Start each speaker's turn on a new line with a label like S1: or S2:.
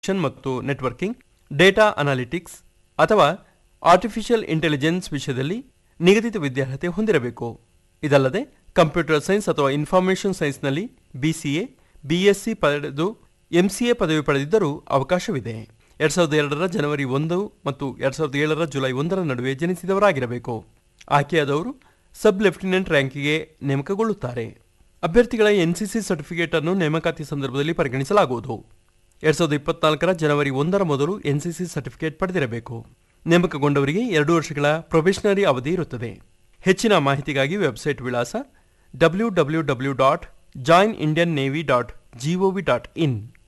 S1: ಮತ್ತು networking data analytics ಅಥವಾ artificial intelligence ವಿಷಯದಲ್ಲಿ ನಿಗದಿತ ವಿದ್ಯಾರ್ಹತೆ ಹೊಂದಿರಬೇಕು ಇದಲ್ಲದೆ ಕಂಪ್ಯೂಟರ್ ಸೈನ್ಸ್ ಅಥವಾ ಇನ್ಫಾರ್ಮೇಷನ್ ಸೈನ್ಸ್ನಲ್ಲಿ ಬಿಸಿಎ ಬಿಎಸ್ಸಿ ಪಡೆದು ಎಂಸಿಎ ಪದವಿ ಪಡೆದಿದ್ದರೂ ಅವಕಾಶವಿದೆ ಎರಡ್ ಸಾವಿರದ ಎರಡರ ಜನವರಿ ಒಂದು ಮತ್ತು ಎರಡ್ ಸಾವಿರದ ಏಳರ ಜುಲೈ ಒಂದರ ನಡುವೆ ಜನಿಸಿದವರಾಗಿರಬೇಕು ಆಯ್ಕೆಯಾದವರು ಸಬ್ ಲೆಫ್ಟಿನೆಂಟ್ ರ್ಯಾಂಕಿಗೆ ನೇಮಕಗೊಳ್ಳುತ್ತಾರೆ ಅಭ್ಯರ್ಥಿಗಳ ಎನ್ಸಿಸಿ ಸರ್ಟಿಫಿಕೇಟ್ ಅನ್ನು ನೇಮಕಾತಿ ಸಂದರ್ಭದಲ್ಲಿ ಪರಿಗಣಿಸಲಾಗುವುದು ಎರಡ್ ಸಾವಿರದ ಇಪ್ಪತ್ನಾಲ್ಕರ ಜನವರಿ ಒಂದರ ಮೊದಲು ಎನ್ಸಿಸಿ ಸರ್ಟಿಫಿಕೇಟ್ ಪಡೆದಿರಬೇಕು ನೇಮಕಗೊಂಡವರಿಗೆ ಎರಡು ವರ್ಷಗಳ ಪ್ರೊಬೇಷನರಿ ಅವಧಿ ಇರುತ್ತದೆ ಹೆಚ್ಚಿನ ಮಾಹಿತಿಗಾಗಿ ವೆಬ್ಸೈಟ್ ವಿಳಾಸ W W W dot join Indian navy dot G O V dot ಇನ್